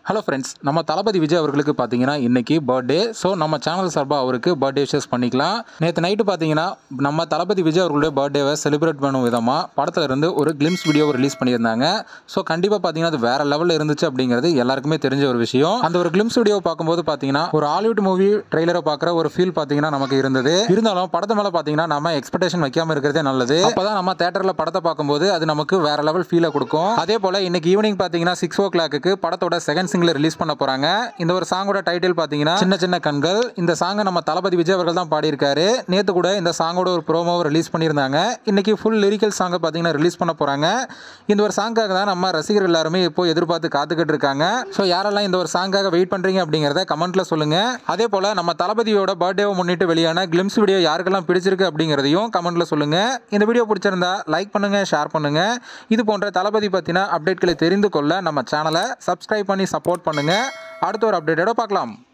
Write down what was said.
hello friends நம்ம தளபதி விஜய் அவர்களுக்கு பார்த்தீங்கன்னா இன்னைக்கு பர்த்டே ஸோ நம்ம சேனல் சார்பாக அவருக்கு பர்த்டே விஷஸ் பண்ணிக்கலாம் நேற்று நைட்டு பார்த்தீங்கன்னா நம்ம தளபதி விஜய் அவர்களுடைய பர்த்டேவை செலிப்ரேட் பண்ணும் விதமாக படத்துல இருந்து ஒரு கிளிம்ஸ் வீடியோ ரிலீஸ் பண்ணியிருந்தாங்க ஸோ கண்டிப்பாக பார்த்தீங்கன்னா அது வேற லெவலில் இருந்துச்சு அப்படிங்கிறது எல்லாருக்குமே தெரிஞ்ச ஒரு விஷயம் அந்த ஒரு கிளிம்ஸ் வீடியோ பார்க்கும்போது பார்த்தீங்கன்னா ஒரு ஹாலிவுட் மூவி ட்ரெய்லரை பார்க்குற ஒரு ஃபீல் பார்த்தீங்கன்னா நமக்கு இருந்தது இருந்தாலும் படத்து மேலே பார்த்தீங்கன்னா நம்ம எக்ஸ்பெக்டேஷன் வைக்காம இருக்கிறதே நல்லது அப்பதான் நம்ம தேட்டரில் படத்தை பார்க்கும்போது அது நமக்கு வேற லெவல் ஃபீலை கொடுக்கும் அதே போல் இன்னைக்கு ஈவினிங் பார்த்தீங்கன்னா சிக்ஸ் ஓ கிளாக்கு படத்தோட செகண்ட் சிங்கிள் ரிலீஸ் பண்ண போறாங்க இந்த ஒரு சாங்கோட டைட்டில் பார்த்தீங்கன்னா சின்ன சின்ன கண்கள் இந்த சாங்கை நம்ம தளபதி விஜய் அவர்கள் தான் பாடியிருக்காரு நேற்று கூட இந்த சாங்கோட ஒரு ப்ரோமோவை ரிலீஸ் பண்ணியிருந்தாங்க இன்னைக்கு ஃபுல் லிரிக்கல் சாங்கை பார்த்தீங்கன்னா ரிலீஸ் பண்ண போறாங்க இந்த ஒரு சாங்காக தான் நம்ம ரசிகர்கள் எல்லாருமே இப்போ எதிர்பார்த்து காத்துக்கிட்டு இருக்காங்க ஸோ யாரெல்லாம் இந்த ஒரு சாங்காக வெயிட் பண்றீங்க அப்படிங்கிறத கமெண்ட்ல சொல்லுங்க அதே போல நம்ம தளபதியோட பர்த்டேவை முன்னிட்டு வெளியான கிளிம்ஸ் வீடியோ யாருக்கெல்லாம் பிடிச்சிருக்கு அப்படிங்கிறதையும் கமெண்ட்ல சொல்லுங்க இந்த வீடியோ பிடிச்சிருந்தா லைக் பண்ணுங்க ஷேர் பண்ணுங்க இது போன்ற தளபதி பத்தின அப்டேட்களை தெரிந்து கொள்ள நம்ம சேனலை சப்ஸ்கிரைப் பண்ணி சப்போர்ட் பண்ணுங்க அடுத்த ஒரு அப்டேட்டோட பார்க்கலாம்